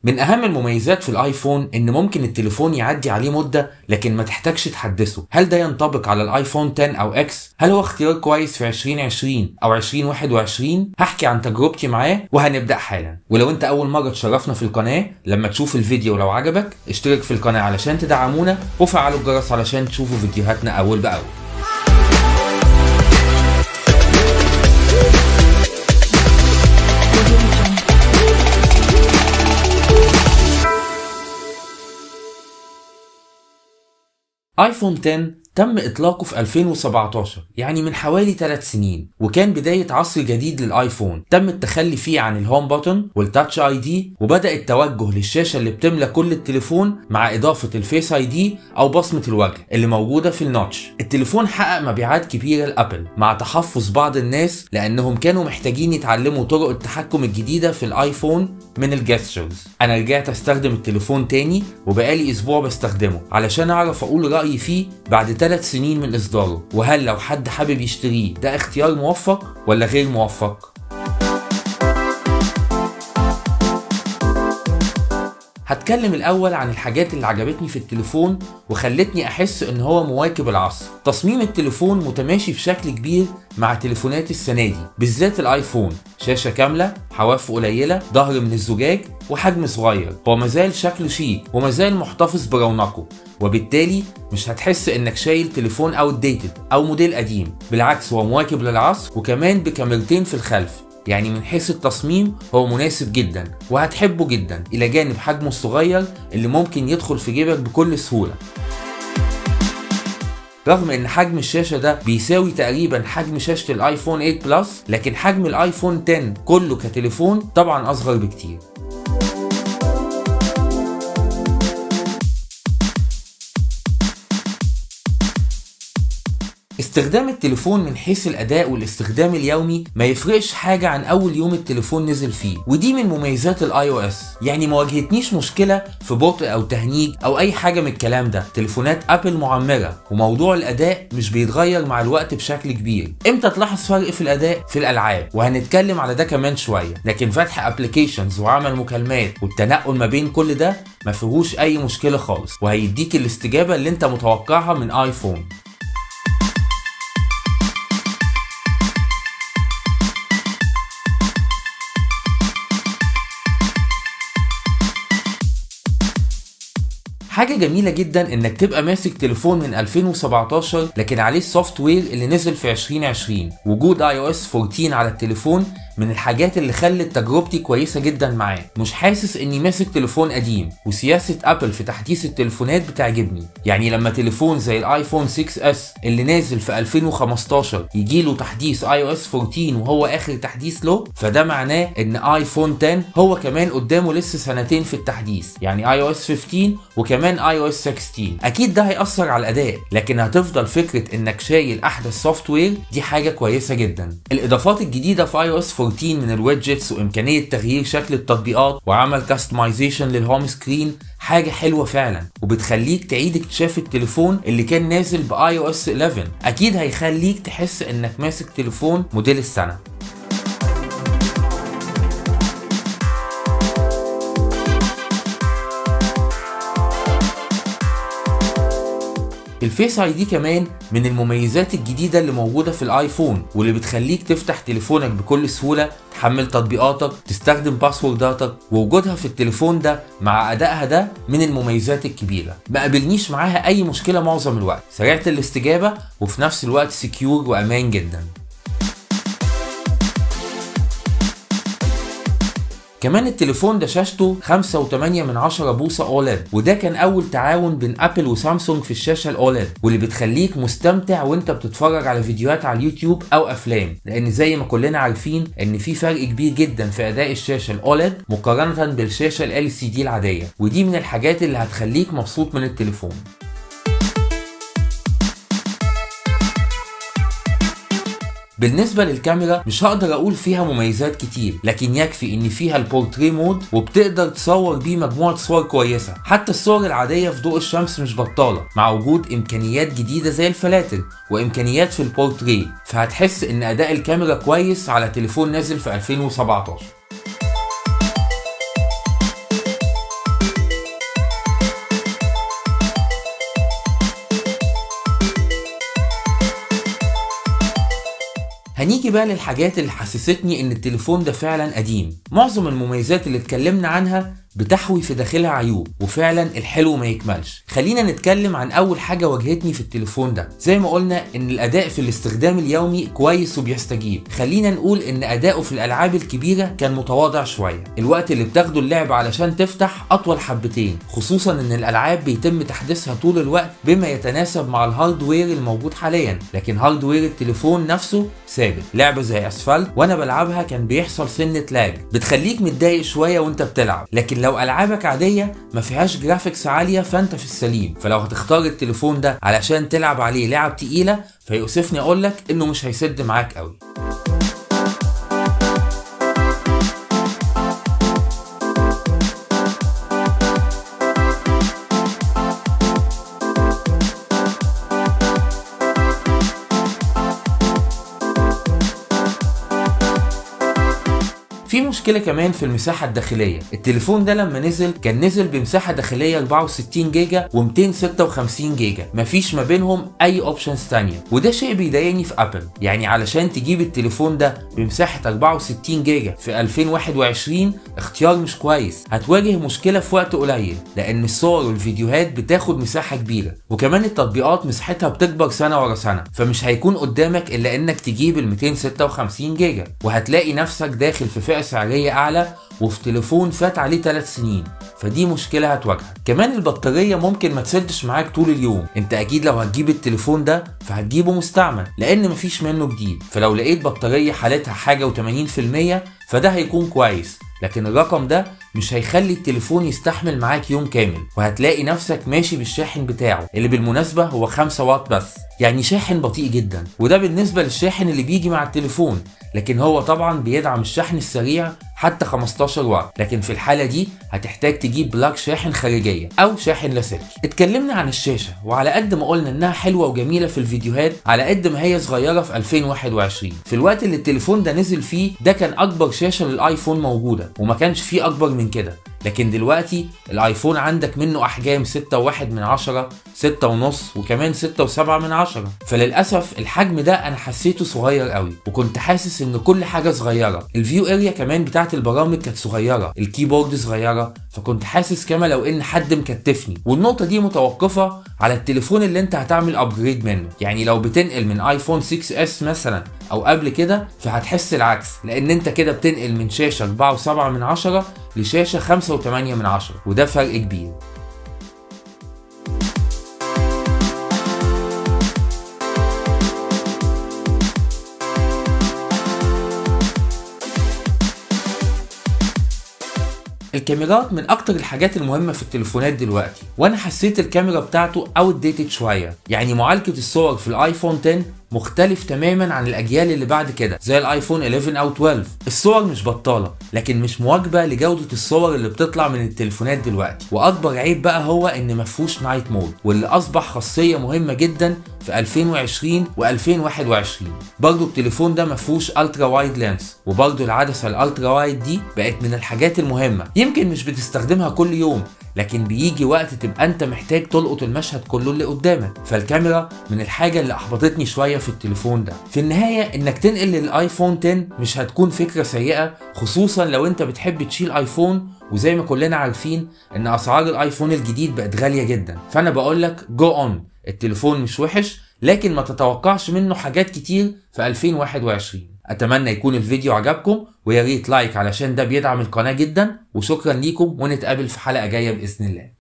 من اهم المميزات في الايفون ان ممكن التليفون يعدي عليه مده لكن ما تحتاجش تحدثه هل ده ينطبق على الايفون 10 او اكس هل هو اختيار كويس في 2020 او 2021 هحكي عن تجربتي معاه وهنبدا حالا ولو انت اول مره تشرفنا في القناه لما تشوف الفيديو لو عجبك اشترك في القناه علشان تدعمونا وفعلوا الجرس علشان تشوفوا فيديوهاتنا اول باول ايفون 10 تم اطلاقه في 2017 يعني من حوالي 3 سنين وكان بداية عصر جديد للايفون تم التخلي فيه عن الهوم بutton والتاتش اي دي وبدأ التوجه للشاشة اللي بتملى كل التليفون مع اضافة الفيس اي دي او بصمة الوجه اللي موجودة في النوتش التليفون حقق مبيعات كبيرة لابل مع تحفظ بعض الناس لانهم كانوا محتاجين يتعلموا طرق التحكم الجديدة في الايفون من الجستشرز انا رجعت استخدم التليفون تاني وبقالي اسبوع بستخدمه علشان اعرف اقول رأيي فيه بعد ثلاث سنين من إصداره وهل لو حد حابب يشتريه ده اختيار موفق ولا غير موفق؟ هتكلم الأول عن الحاجات اللي عجبتني في التليفون وخلتني أحس إن هو مواكب العصر تصميم التليفون متماشي بشكل كبير مع تليفونات السنة دي بالذات الآيفون شاشة كاملة حواف قليلة ظهر من الزجاج وحجم صغير هو مازال شكله شيك ومازال محتفظ برونقه وبالتالي مش هتحس انك شايل تليفون اوت ديتد او موديل قديم بالعكس هو مواكب للعصر وكمان بكاميرتين في الخلف يعني من حيث التصميم هو مناسب جدا وهتحبه جدا الى جانب حجمه الصغير اللي ممكن يدخل في جيبك بكل سهوله رغم ان حجم الشاشه ده بيساوي تقريبا حجم شاشه الايفون 8 بلس لكن حجم الايفون 10 كله كتليفون طبعا اصغر بكتير استخدام التليفون من حيث الاداء والاستخدام اليومي ما يفرقش حاجه عن اول يوم التليفون نزل فيه ودي من مميزات الاي او اس يعني ما واجهتنيش مشكله في بطء او تهنيج او اي حاجه من الكلام ده تليفونات ابل معمره وموضوع الاداء مش بيتغير مع الوقت بشكل كبير امتى تلاحظ فرق في الاداء في الالعاب وهنتكلم على ده كمان شويه لكن فتح ابلكيشنز وعمل مكالمات والتنقل ما بين كل ده ما فيهوش اي مشكله خالص وهيديك الاستجابه اللي انت متوقعها من ايفون حاجه جميله جدا انك تبقى ماسك تليفون من 2017 لكن عليه السوفت وير اللي نزل في 2020 وجود اي او اس 14 على التليفون من الحاجات اللي خلت تجربتي كويسه جدا معاه مش حاسس اني ماسك تليفون قديم وسياسه ابل في تحديث التليفونات بتعجبني يعني لما تليفون زي الايفون 6 اس اللي نازل في 2015 يجي له تحديث اي او اس 14 وهو اخر تحديث له فده معناه ان ايفون 10 هو كمان قدامه لسه سنتين في التحديث يعني اي او اس 15 وكمان اي او اس 16 اكيد ده هيأثر على الاداء لكن هتفضل فكره انك شايل احدث سوفت وير دي حاجه كويسه جدا الاضافات الجديده في اي او اس 14 من الويدجتس وامكانيه تغيير شكل التطبيقات وعمل كاستمايزيشن للهوم سكرين حاجة حلوة فعلا وبتخليك تعيد اكتشاف التليفون اللي كان نازل باي او اس 11 اكيد هيخليك تحس انك ماسك تليفون موديل السنة الفيس اي دي كمان من المميزات الجديده اللي موجوده في الايفون واللي بتخليك تفتح تليفونك بكل سهوله تحمل تطبيقاتك تستخدم باسورداتك ووجودها في التليفون ده مع ادائها ده من المميزات الكبيره ما قابلنيش معاها اي مشكله معظم الوقت سريعه الاستجابه وفي نفس الوقت سكيور وامان جدا كمان التليفون ده شاشته 5.8 من 10 بوصة اوليد وده كان اول تعاون بين ابل وسامسونج في الشاشة الاوليد واللي بتخليك مستمتع وانت بتتفرج على فيديوهات على اليوتيوب او افلام لان زي ما كلنا عارفين ان في فرق كبير جدا في اداء الشاشة الاوليد مقارنة بالشاشة ال سي دي العادية ودي من الحاجات اللي هتخليك مبسوط من التليفون بالنسبة للكاميرا مش هقدر اقول فيها مميزات كتير لكن يكفي ان فيها البورتري مود وبتقدر تصور بيه مجموعة صور كويسة حتى الصور العادية في ضوء الشمس مش بطالة مع وجود امكانيات جديدة زي الفلاتر وامكانيات في البورتري فهتحس ان اداء الكاميرا كويس على تليفون نازل في 2017 هنيجي بقى للحاجات اللي حسستني ان التليفون ده فعلا قديم معظم المميزات اللي اتكلمنا عنها بتحوي في داخلها عيوب وفعلا الحلو ما يكملش خلينا نتكلم عن اول حاجه واجهتني في التليفون ده زي ما قلنا ان الاداء في الاستخدام اليومي كويس وبيستجيب خلينا نقول ان اداؤه في الالعاب الكبيره كان متواضع شويه الوقت اللي بتاخده اللعبه علشان تفتح اطول حبتين خصوصا ان الالعاب بيتم تحديثها طول الوقت بما يتناسب مع الهاردوير الموجود حاليا لكن هاردوير التليفون نفسه ثابت لعبه زي اسفلت وانا بلعبها كان بيحصل سنه لاج بتخليك متضايق شويه وانت بتلعب لكن لو العابك عاديه ما فيهاش جرافيكس عاليه فانت في السليم فلو هتختار التليفون ده علشان تلعب عليه لعب تقيله فيؤسفني اقول لك انه مش هيسد معاك قوي في مشكلة كمان في المساحة الداخلية التليفون ده لما نزل كان نزل بمساحة داخلية 64 جيجا و256 جيجا مفيش ما بينهم اي اوبشنز تانية وده شيء بيضايقني في ابل يعني علشان تجيب التليفون ده بمساحة 64 جيجا في 2021 اختيار مش كويس هتواجه مشكلة في وقت قليل لان الصور والفيديوهات بتاخد مساحة كبيرة وكمان التطبيقات مساحتها بتكبر سنة ورا سنة فمش هيكون قدامك الا انك تجيب ال 256 جيجا وهتلاقي نفسك داخل في فئة سعرية أعلى وفي تليفون فات عليه 3 سنين فدي مشكلة هتواجهك كمان البطارية ممكن ما تسدش معاك طول اليوم انت اكيد لو هتجيب التليفون ده فهتجيبه مستعمل لان مفيش منه جديد فلو لقيت بطارية حالتها حاجة و80% فده هيكون كويس لكن الرقم ده مش هيخلي التليفون يستحمل معاك يوم كامل وهتلاقي نفسك ماشي بالشاحن بتاعه اللي بالمناسبة هو 5 واط بس يعني شاحن بطيء جدا وده بالنسبة للشاحن اللي بيجي مع التليفون لكن هو طبعا بيدعم الشحن السريع حتى 15 واط لكن في الحالة دي هتحتاج تجيب بلاك شاحن خارجية أو شاحن لاسلكي اتكلمنا عن الشاشة وعلى قد ما قلنا إنها حلوة وجميلة في الفيديوهات على قد ما هي صغيرة في 2021 في الوقت اللي التليفون ده نزل فيه ده كان أكبر شاشة للآيفون موجودة وما كانش فيه أكبر من كده لكن دلوقتي الايفون عندك منه احجام 6.1 من 10 6 ونص وكمان 6 و7 من 10 فللاسف الحجم ده انا حسيته صغير قوي وكنت حاسس ان كل حاجه صغيره الفيو اريا كمان بتاعت البرامج كانت صغيره الكيبورد صغيره فكنت حاسس كما لو ان حد مكتفني والنقطه دي متوقفه على التليفون اللي انت هتعمل ابجريد منه يعني لو بتنقل من ايفون 6 اس مثلا او قبل كده فهتحس العكس لان انت كده بتنقل من شاشه 4.7 من 10 لشاشه 5.8 من 10 وده فرق كبير الكاميرات من اكتر الحاجات المهمة في التليفونات دلوقتي وانا حسيت الكاميرا بتاعته اوت ديتد شوية يعني معالجة الصور في الايفون 10 مختلف تماما عن الاجيال اللي بعد كده زي الايفون 11 او 12 الصور مش بطاله لكن مش مواكبه لجوده الصور اللي بتطلع من التليفونات دلوقتي واكبر عيب بقى هو ان ما فيهوش نايت مود واللي اصبح خاصيه مهمه جدا في 2020 و2021 برضه التليفون ده ما فيهوش الترا وايد لينس وبرضه العدسه الالترا وايد دي بقت من الحاجات المهمه يمكن مش بتستخدمها كل يوم لكن بيجي وقت تبقى انت محتاج تلقط المشهد كله اللي قدامك فالكاميرا من الحاجه اللي احبطتني شويه في التليفون ده في النهايه انك تنقل للايفون 10 مش هتكون فكره سيئه خصوصا لو انت بتحب تشيل ايفون وزي ما كلنا عارفين ان اسعار الايفون الجديد بقت غاليه جدا فانا بقول لك جو اون التليفون مش وحش لكن ما تتوقعش منه حاجات كتير في 2021 اتمنى يكون الفيديو عجبكم ويا ريت لايك علشان ده بيدعم القناه جدا وشكرا ليكم ونتقابل في حلقه جايه باذن الله